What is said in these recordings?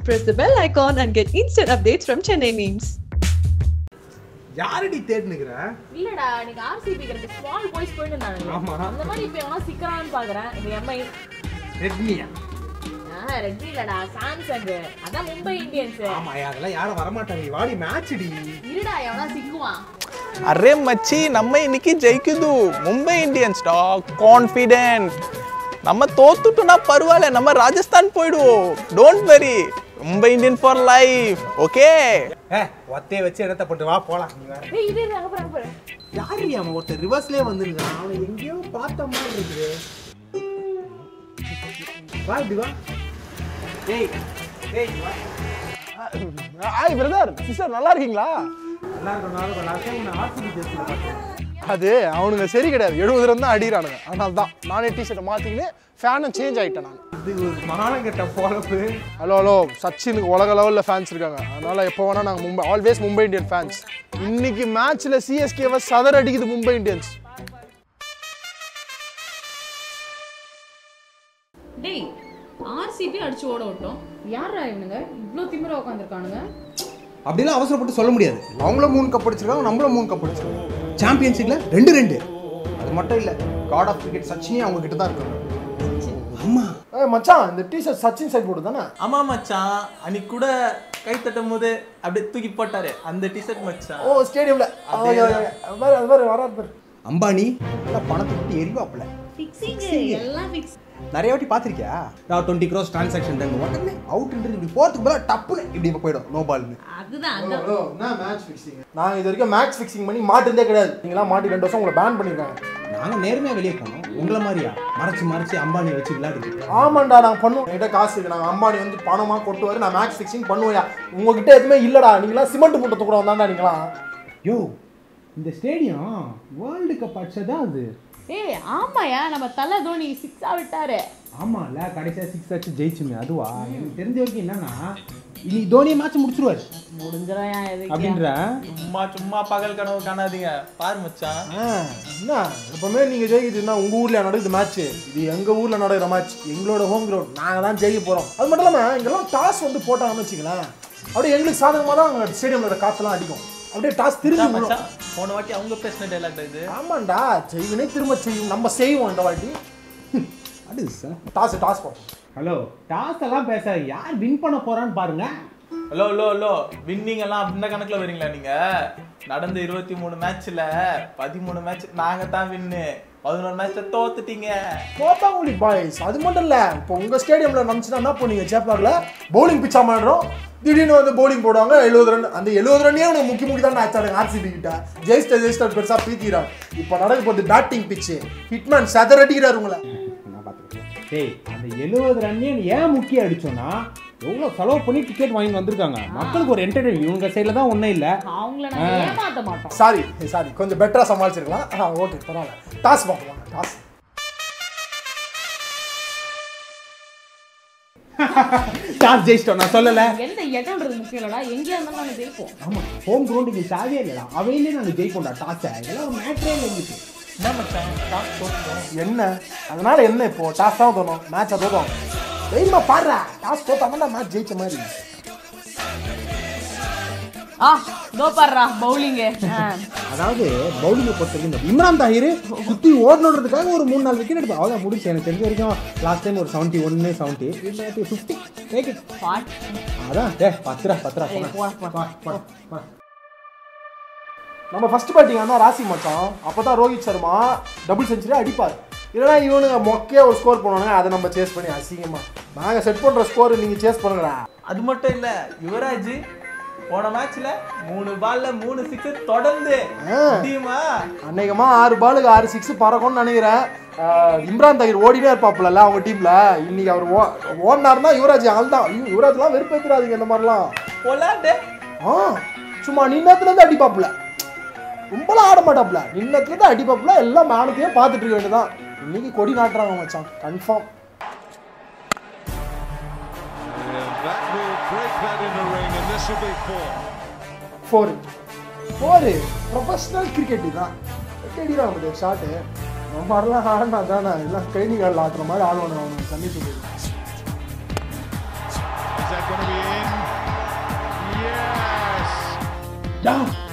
Press the bell icon and get instant updates from Chennai Memes. யாரடி தேடினுக்கிற இல்லடா நீங்க RCB கிட்ட ஸ்மால் பாய்ஸ் போயிட்டு இருந்தானுங்க ஆமா. அந்த மாதிரி இப்ப எவனா சிக்கறான்னு பாக்குறேன் இந்த எம்ஐ ரெட்மியா ரெட்மி இல்லடா சாம்சங் அதான் மும்பை இந்தியன்ஸ் ஆமா அதெல்லாம் யாரும் வரமாட்டாங்க வாடி மேட்ச்டி இருடா எவனா சிக்குவான் ಅರೆ ಮಚ್ಚಿ ನಮ್ಮ ಇನ್ನಿಕ್ಕಿ ಜೈಕಿದ್ದು ಮುಂಬೈ ಇಂಡಿಯನ್ಸ್ ಡಾ ಕಾನ್ಫಿಡೆಂಟ್ ನಮ್ಮ ತೋತುಟುನ ಪರವಾಗಿಲ್ಲ ನಮ್ಮ ರಾಜಸ್ಥಾನ್ ಪೋಯ್ಡು don't very Mumbai Indian for life okay ஏ ஒத்தைய வச்சு இடத்த போட்டு வா போலாம் நீ வேற டேய் இது அங்க பாரு அங்க பாரு யாரு அவன் ஒருத்தர் ரிவர்ஸ்லயே வந்துருக்கான் அவன் எங்கேயோ பார்த்த மாதிரி இருக்குது வா இப்படி வா ஏய் ஏய் வா ஹாய் பிரதர் சிஸ்டர் நல்லா இருக்கீங்களா நல்லா இருக்கும் நல்லா இருக்கும் லாஸ்ட் டைம் நான் ஆர்சிபி ஜெர்சியில் பார்த்தேன் அது அவனுங்க சரி கிடையாது எழுபது ரன் தான் அடிக்கிறானுங்க அதனால தான் நானே டிஷர்ட்டை மாற்றிக்கின்னு ஃபேனும் சேஞ்ச் ஆகிட்டேன் நான் இது ஒரு மானம் கெட்ட பொழப்பு ஹலோ ஹலோ சச்சினுக்கு உலக லெவலில் ஃபேன்ஸ் இருக்காங்க அதனால எப்போ வேணா நாங்கள் Mumbai always Mumbai Indian fans இன்னைக்கு மேட்ச்சில் சிஎஸ்கேவை சதர் அடிக்குது மும்பை இந்தியன்ஸ் டேய் ஆர்சிபி அடிச்சு ஓட விட்டோம் யாரா இவனுங்க இவ்ளோ திமிரா உட்காந்துருக்கானுங்க அப்படிலாம் அவசரப்பட்டு சொல்ல முடியாது அவங்களும் மூணு கப் அடிச்சிருக்காங்க நம்மளும் மூணு கப் அடிச்சிருக்கோம் சாம்பியன்ஷிப்ல ரெண்டு ரெண்டு அது மட்டும் இல்ல காட் ஆஃப் கிரிக்கெட் சச்சினே அவங்க கிட்ட தான் இருக்காங்க ஆமா ஏ மச்சான் இந்த டிஷர்ட் சச்சின் சைட் போட்டு தானே ஆமா மச்சான் அன்னைக்கு கூட கை தட்டும் போது அப்படியே தூக்கி போட்டாரு அந்த டிஷர்ட் மச்சான் ஓ ஸ்டேடியமில் அது மாதிரி அது மாதிரி வராது பாரு அம்பானி நல்லா பணத்தை விட்டு எரிவாப்புல ஃபிக்ஸிங் எல்லாம் ஃபிக்ஸ் நிறைய வாட்டி பார்த்திருக்கியா நான் டுவெண்ட்டி க்ரோஸ் ட்ரான்சாக்ஷன் தாங்க உடனே அவுட்ன்றது இப்படி போகிறதுக்கு பதிலாக டப்புன்னு இப்படி இப்போ போயிடும் நோ பால்னு அதுதான் அதான் என்ன மேட்ச் ஃபிக்ஸிங் நாங்கள் இது வரைக்கும் மேட்ச் ஃபிக்ஸிங் பண்ணி மாட்டுறதே கிடையாது நீங்களாம் மாட்டி ரெண்டு வருஷம் உங்களை பேன் பண்ணியிருக்காங்க நாங்கள் நேர்மையாக வெளியே போனோம் உங்களை மாதிரியா மறைச்சு மறைச்சு அம்பானி வச்சு விளையாடுறது ஆமாண்டா நாங்கள் பண்ணுவோம் என்கிட்ட காசு இருக்கு நாங்கள் அம்பானி வந்து பணமாக கொட்டுவாரு நான் மேட்ச் ஃபிக்ஸிங் பண்ணுவோயா உங்ககிட்ட எதுவுமே இல்லடா நீங்களாம் சிமெண்ட் மூட்டை கூட வந்தாண்டா நீங்களாம் யோ இந்த ஸ்டேடியம் வேர்ல்டு கப் அடிச்சதா அது ஏய் ஆமாயா நம்ம தலை தோனி சிக்ஸா விட்டாரு ஆமாம்ல கடைசியாக சிக்ஸ் அடிச்சு ஜெயிச்சுமே அதுவா எனக்கு தெரிஞ்ச வரைக்கும் என்னன்னா இன்னைக்கு தோனியை மேட்ச் முடிச்சிருவாரு முடிஞ்சிடும் எதுக்கு அப்படின்ற சும்மா சும்மா பகல் கனவு காணாதீங்க பாரு மச்சான் என்ன எப்பவுமே நீங்கள் ஜெயிக்குதுன்னா உங்கள் ஊரில் நடக்குது மேட்ச் இது எங்கள் ஊரில் நடக்கிற மேட்ச் எங்களோட ஹோம் கிரவுண்ட் நாங்கள் தான் ஜெயிக்க போகிறோம் அது மட்டும் இல்லாமல் இங்கெல்லாம் டாஸ் வந்து போட்டாங்கன்னு வச்சுங்களேன் அப்படியே எங்களுக்கு சாதகமாக தான் அங்கே ஸ்டேடியமில் காற்றுலாம் அடிக்கும் அப்படியே டாஸ் திரும்பி விழும். மச்சான் போன வாட்டி அவங்க பேசின டைலாக் இது ஆமாண்டா செய்வினை திரும்ப செய்யும் நம்ம செய்வோம் இந்த வாட்டி அது சார் டாஸ் டாஸ் பார்ப்போம் ஹலோ டாஸ் எல்லாம் பேச யார் வின் பண்ண போறான்னு பாருங்க ஹலோ ஹலோ ஹலோ வின்னிங் எல்லாம் அப்படின்ற கணக்குல வரீங்களா நீங்க நடந்த இருபத்தி மூணு மேட்ச்ல பதிமூணு மேட்ச் நாங்க தான் வின்னு பதினோரு மேட்ச்ல தோத்துட்டீங்க கோத்தாங்குடி பாய்ஸ் அது மட்டும் இல்லை இப்போ உங்கள் ஸ்டேடியமில் நினச்சினா என்ன பண்ணுவீங்க சேப்பாக்கில் பவுலிங் பிச்சா மாடுறோம் திடீர்னு வந்து bowling போடுவாங்க எழுபது ரன் அந்த எழுபது ரன்னே அவனுக்கு முக்கி முக்கி தான் ஆச்சாடுங்க ஆர்சிபி கிட்ட ஜெயிஸ்டர் ஜெயிஸ்டர் பெருசாக பீத்திக்கிறான் இப்போ நடக்க போகுது பேட்டிங் பிச்சு ஹிட்மேன் சதர் அடிக்கிறார் உங்களை நான் பார்த்துக்கிறேன் டேய் அந்த எழுபது ரன்னே ஏன் முக்கியம் அடிச்சோன்னா எவ்வளோ செலவு பண்ணி டிக்கெட் வாங்கி வந்திருக்காங்க மக்களுக்கு ஒரு என்டர்டைன் இவங்க சைடில் தான் ஒன்றும் இல்லை அவங்கள நாங்க ஏமாத்த மாட்டோம் சாரி சாரி கொஞ்சம் பெட்டராக சமாளிச்சிருக்கலாம் ஆ ஓகே பரவாயில்ல டாஸ் பார்ப்போம் டாஸ் டாஸ் ஜெயிச்சிட்டோம் நான் சொல்லலை எந்த இடம்ன்றது முக்கியம் இல்லடா எங்கேயா இருந்தாலும் நாங்க ஜெயிப்போம் ஆமாம் ஹோம் கிரவுண்டுக்கு சாவே இல்லைடா அவையிலே நாங்கள் ஜெயிப்போம்டா டாஸை இதெல்லாம் ஒரு மேட்ரே இல்லை எங்களுக்கு என்ன மச்சான் டாஸ் தோத்துட்டோம் என்ன அதனால என்ன இப்போ டாஸ் தான் தோணும் மேட்சை தோதும் தைரியமா பாடுறா டாஸ் தோத்தாம மேட்ச் ஜெயிச்ச மாதிரி ஆ தோ பாடுறா பவுலிங் அதாவது பவுலிங்கை பொறுத்தவரைக்கும் இந்த இம்ரான் தாஹிர் சுற்றி ஓடணுன்றதுக்காக ஒரு மூணு நாலு விக்கெட் எடுப்போம் அவ்வளோ முடிச்சு எனக்கு தெரிஞ்ச வரைக்கும் லாஸ்ட் டைம் ஒரு செவன்ட்டி ஒன்று செவன்ட்டி ஃபிஃப்டி டேக் இட் அதான் டே பத்துரா பத்துரா ஏய், போடா. போடா, பா, போடா, போடா. நம்ம ஃபர்ஸ்ட் பேட்டிங் ஆனால் ராசி மச்சான் அப்போ தான் ரோஹித் சர்மா டபுள் செஞ்சுரி அடிப்பார் இல்லைனா இவனுங்க மொக்கையா ஒரு ஸ்கோர் பண்ணுவாங்க அதை நம்ம சேஸ் பண்ணி அசிங்கமா நாங்கள் செட் பண்ணுற ஸ்கோர் நீங்கள் சேஸ் பண்ணுங்கடா அது மட்டும் இல்ல யுவராஜ் போன மேட்ச்ல மூணு பால்ல மூணு சிக்ஸ் தொடர்ந்து முடியுமா அநேகமா ஆறு பாலுக்கு ஆறு சிக்ஸ் பறக்கும்னு நினைக்கிறேன் ஆஹ் இம்ரான் தாகிர் ஓடினே இருப்பாப்புல அவங்க டீம்ல இன்னைக்கு அவர் ஓ ஓடினாருன்னா யுவராஜ் ஆள் தான் யுவராஜ்லாம் வெறுப்பேற்றுறாதீங்க இந்த மாதிரிலாம் போலாண்டே ஆ சும்மா நின்னத்துல இருந்து அடிப்பாப்புல ரொம்பலாம் ஆட மாட்டாப்புல நின்னத்துல இருந்து அடிப்பாப்புல எல்லாம் மேனத்தையே பார்த்துட்டு இருக்க வேண்டியதான் இன்னைக்கு கொடி நாட்டுறாங்க மச்சான் confirm That will break that in the ring, and this will be four. Four four professional cricket தான் அடிக்கிறான் நம்ம ஷாட்டு நம்ம ஆடலாம் ஆடினா தானே எல்லாம் ட்ரைனிங் ஆடல ஆடுற மாதிரி ஆடுவானு அவனுக்கு தண்ணி சொல்லுது Is that going to be in?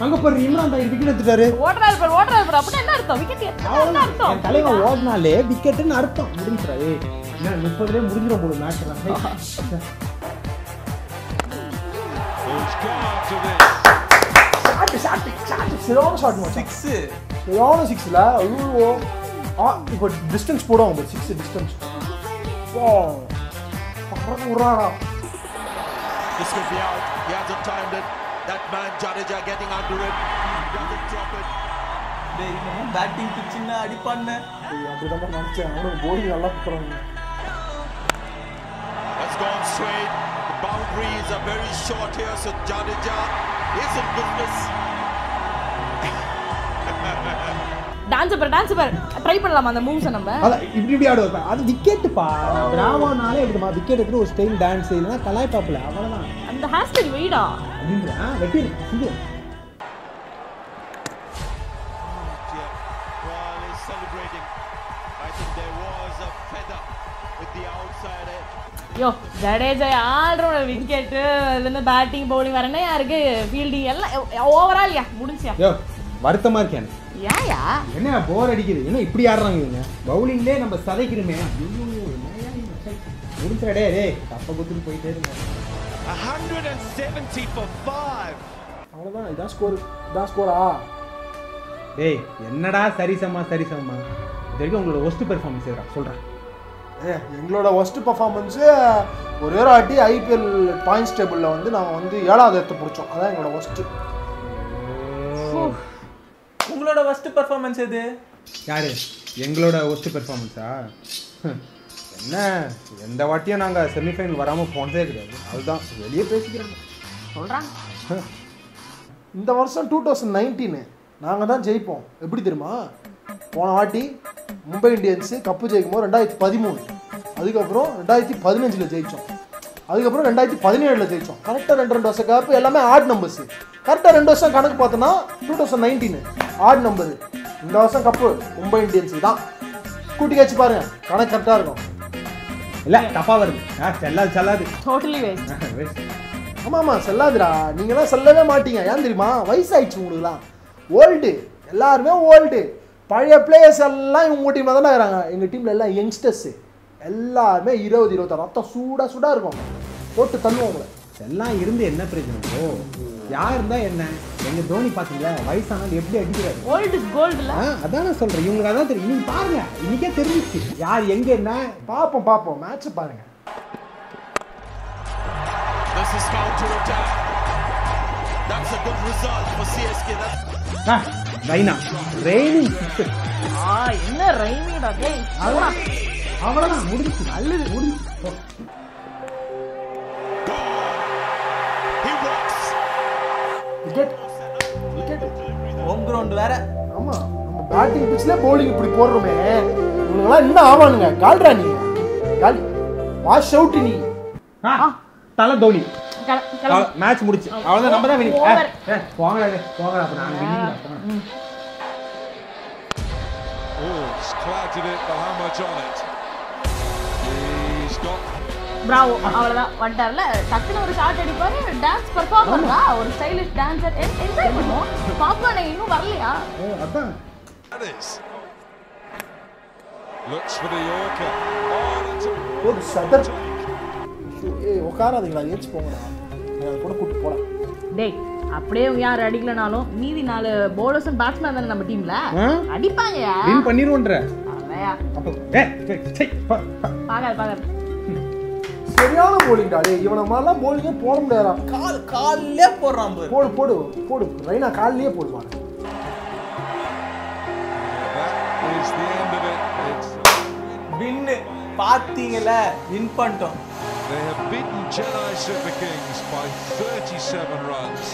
அங்க பாரு இம்ரான் தாஹிர் விக்கெட் எடுத்துட்டாரு ஓடுறாரு பாரு ஓடுறாரு பாரு அப்படின்னா என்ன அர்த்தம் விக்கெட் என்ன அர்த்தம் என் தலைவன் ஓடினாலே விக்கெட்டுன்னு அர்த்தம் முடிஞ்சுடா ஏய் என்ன முப்பதுலேயே முடிஞ்சிடும் போல match Who's gone to this? Shot shot shot சரியான ஷாட் மச்சான் சிக்ஸு சரியான சிக்ஸில் ஐயோ ஆ இப்போ டிஸ்டன்ஸ் போடுவாங்க பாரு சிக்ஸ் டிஸ்டன்ஸ் ஓ பறக்க விட்றாடா This could be out. He hasn't timed it. That man Jadeja getting under it. He doesn't drop it. Batting பிச்சுன்னா அடிப்பான்னு அப்படி தான் நினச்சேன் அவனுக்கு போலிங் நல்லா குத்துறாங்க Has gone straight. The boundaries are very short here, so Jadeja is in business. Dance பாரு dance பாரு ட்ரை பண்ணலாமா அந்த மூவ்ஸை நம்ம அதான் இப்படி இப்படி ஆடுவார் பாரு. அது விக்கெட்டுப்பா பிராமோனாலே எப்படிமா விக்கெட் எடுத்து ஒரு ஸ்டைல் டான்ஸ் இல்லைன்னா கலாய்ப்பாப்புல அவ்வளோதான் அந்த ஹேர் ஸ்டைல் வெயிடா அப்படின்ற வெட்டி இது Yeah. While he's celebrating, I think there was a feather with the outside edge. யோ ஜடேஜா ஆல்ரவுண்டர் விக்கெட்டு இதுலேருந்து பேட்டிங் பவுலிங் வரனே யாருக்கு ஃபீல்டிங் எல்லாம் ஓவரால் யா முடிஞ்சியா யோ வருத்தமா இருக்கேன் எனக்கு. ஏயா என்ன போர் அடிக்குது என்ன இப்படி ஆடுறாங்க இவங்க பவுலிங்லேயே நம்ம சதைக்கிறோமே ஐயோ, என்னய்யா நீ? சை. முடிஞ்சா டே டே தப்ப குத்துட்டு போயிட்டே இருங்க 170 for five. அவ்வளோதான் இதான் ஸ்கோர் இதான் ஸ்கோரா டேய் என்னடா சரிசமா சரிசமா இது வரைக்கும் உங்களோட ஒஸ்ட் பெர்ஃபார்மன்ஸ் எதுடா சொல்கிறேன் ஏ எங்களோட ஒஸ்ட் பர்ஃபார்மன்ஸு ஒரே ஒரு வாட்டி ஐபிஎல் பாயிண்ட்ஸ் டேபிளில் வந்து நாங்கள் வந்து ஏழாவது இடத்த பிடிச்சோம் அதான் எங்களோட ஒஸ்ட்டு உங்களோட ஃபர்ஸ்ட் பெர்ஃபார்மன்ஸ் எது யாரு எங்களோட ஒஸ்ட் பெர்ஃபார்மன்ஸா என்ன எந்த வாட்டியும் நாங்கள் செமிஃபைனல் வராமல் போனதே கிடையாது அதுதான் வெளியே பேசிக்கிறாங்க சொல்றாங்க இந்த வருஷம் டூ தௌசண்ட் நைன்டீனு நாங்கள் தான் ஜெயிப்போம் எப்படி தெரியுமா போன வாட்டி மும்பை இந்தியன்ஸு கப்பு ஜெயிக்கும் போது ரெண்டாயிரத்தி பதிமூணு அதுக்கப்புறம் ரெண்டாயிரத்தி பதினஞ்சில் ஜெயித்தோம் அதுக்கப்புறம் ரெண்டாயிரத்தி பதினேழில் ஜெயித்தோம் கரெக்டாக ரெண்டு ரெண்டு வருஷம் கப்பு எல்லாமே ஆட் நம்பர்ஸ் கரெக்டாக ரெண்டு வருஷம் கணக்கு பார்த்தோன்னா two thousand nineteen odd number இந்த வருஷம் கப்பு மும்பை இந்தியன்ஸ் தான் கூட்டி வச்சு பாருங்க கணக்கு கரெக்டாக இருக்கும் இல்லை தப்பாக வருது ஆ செல்லாது செல்லாது டோட்டலி வேஸ்ட் Waste. ஆமாம் ஆமாம் செல்லாதுடா நீங்களாம் செல்லவே மாட்டீங்க ஏன் தெரியுமா வயசாயிடுச்சு உங்களுக்குலாம் ஓல்டு எல்லாருமே ஓல்டு பழைய பிளேயர்ஸ் எல்லாம் இவங்க டீமில் தானே இருக்கிறாங்க எங்கள் டீமில் எல்லாம் யங்ஸ்டர்ஸு எல்லாருமே இருபது இருபத்தாறு ரத்தம் சூடாக சூடாக இருக்கும் போட்டு தள்ளுவோம் உங்களை எல்லாம் இருந்து என்ன பிரச்சனை ஓ யார் இருந்தா என்ன எங்க தோனி பாத்தீங்களா வயசானாலும் எப்படி அடிக்கிறாரு ஓல்டு இஸ் கோல்டுல ஆ அதான் நான் சொல்றேன் இவங்களுக்கு அதான் தெரியும் நீங்க பாருங்க இன்னைக்கே தெரிஞ்சிச்சு யார் எங்க என்ன பார்ப்போம் பார்ப்போம் மேட்ச்சை பாருங்க This is counter attack. That's a good result for CSK. That's Raina raining six ஆ என்ன ரைமிடா டேய் அவ்வளவுதான் அவ்வளவுதான் முடிஞ்சுச்சு நல்லது முடிஞ்சு gone. He walks. Wicket wicket home ground வேற ஆமாம் நம்ம பேட்டிங் பிச்சில் bowling இப்படி போடுறோமே இவனுங்களாம் என்ன ஆவானுங்க கால்ரா நீ கால் வாஷ் அவுட் நீ தலை தோனி கிள- கிளம்பு. மேட்ச் முடிச்சு அவ்வளவுதான் நம்ம தான் winning. Over. ஏ, ஏ, போங்கடா டேய், போங்கடா அப்ப நாங்க winning டா, போங்கடா. Oh, he's clattered it, but how much on it? He's got Bravo அவ்வளவுதான் வந்துட்டார்ல டக்குன்னு ஒரு ஷாட் அடிப்பாரு டான்ஸ் பெர்ஃபார்மர் தான் ஒரு ஸ்டைலிஷ் டான்சர் என்ஜாய் பண்ணுவோம் பாப்பா நீங்க இன்னும் வரலையா ஓ, அதான் that is. Looks for the Yorker. Oh, that's a ஒரு சதர் ஏய் உட்காராதீங்களா ஏச்சு போங்கடா நான் அதை கூட கூப்பிட்டு போகிறேன் டேய் அப்படியே இவங்க யார் அடிக்கலனாலும் மீதி நாலு bowlers and பேட்ஸ்மேன் தானே நம்ம டீம்ல ஆ? அடிப்பாங்க வின் பண்ணிருவோன்ற அவையா அப்போ ஏ ஏ, சை, பா, பா. பாக்காது பாக்காது சரியான போலிங்டா டேய் இவனை மாதிரிலாம் போலிங்கே போட முடியாதா கால் கால்லே போடுறான் பாரு போடு போடு போடு ரைனா கால்லையே போடுவாங்க That is the end of it. It's, win பாத்தீங்கல வின் பண்ணிட்டோம் they have beaten Chennai Super Kings by 37 runs.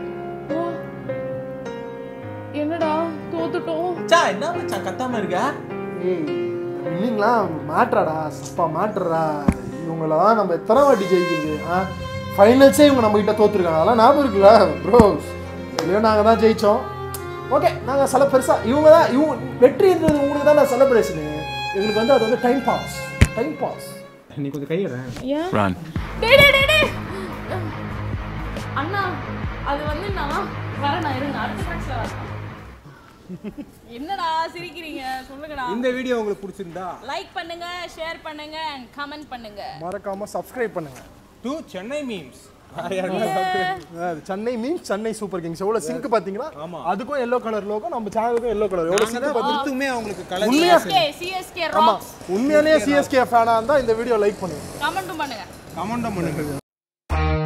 என்னடா தோத்துட்டோம் மச்சா என்ன மச்சான் கத்தாம இருக்க ஏய் இன்னிங்களாம் மாட்டுறாடா சப்பா மாட்டுறா இவங்கள தான் நம்ம எத்தனை வாட்டி ஜெயிக்கிறது ஆ ஃபைனல்ஸே இவங்க நம்ம கிட்ட தோத்துருக்காங்க அதெல்லாம் ஞாபகம் இருக்குல்ல ப்ரோ இதுலேயோ நாங்கள் தான் ஜெயித்தோம் ஓகே நாங்கள் செல பெருசாக இவங்க தான் இவங்க வெற்றின்றது உங்களுக்கு தான் செலிப்ரேஷனு எங்களுக்கு வந்து அது வந்து டைம் பாஸ் டைம் பாஸ் நீ கொஞ்சம் கையிடுறேன் ஏன் Run. டேய் டேய் டேய் டேய் அண்ணா அது வந்து நான் வரேன் நான் இருங்க அடுத்த மேட்ச்ல வரேன் என்னடா சிரிக்கிறீங்க சொல்லுங்கடா இந்த வீடியோ உங்களுக்கு பிடிச்சிருந்தா லைக் பண்ணுங்க ஷேர் பண்ணுங்க அண்ட் கமெண்ட் பண்ணுங்க மறக்காம சப்ஸ்கிரைப் பண்ணுங்க டூ சென்னை மீம்ஸ் அஹ் Chennai means Chennai super kings எவ்வளவு சிங்க் பாத்தீங்களா அதுக்கும் எல்லோ கலர் லோகோ நம்ம சேனலுக்கும் எல்லோ கலர் எவ்வளவு சிங்க் பாத்தீங்க கொடுத்துமே அவங்களுக்கு கலர் சிஎஸ்கே சிஎஸ்கே ஆமா ராக்ஸ் உண்மையாலே சிஎஸ்கே ஃபேனா இருந்தா இந்த வீடியோ லைக் பண்ணுங்க கமெண்ட்டும் பண்ணுங்க கமெண்ட் பண்ணுங்க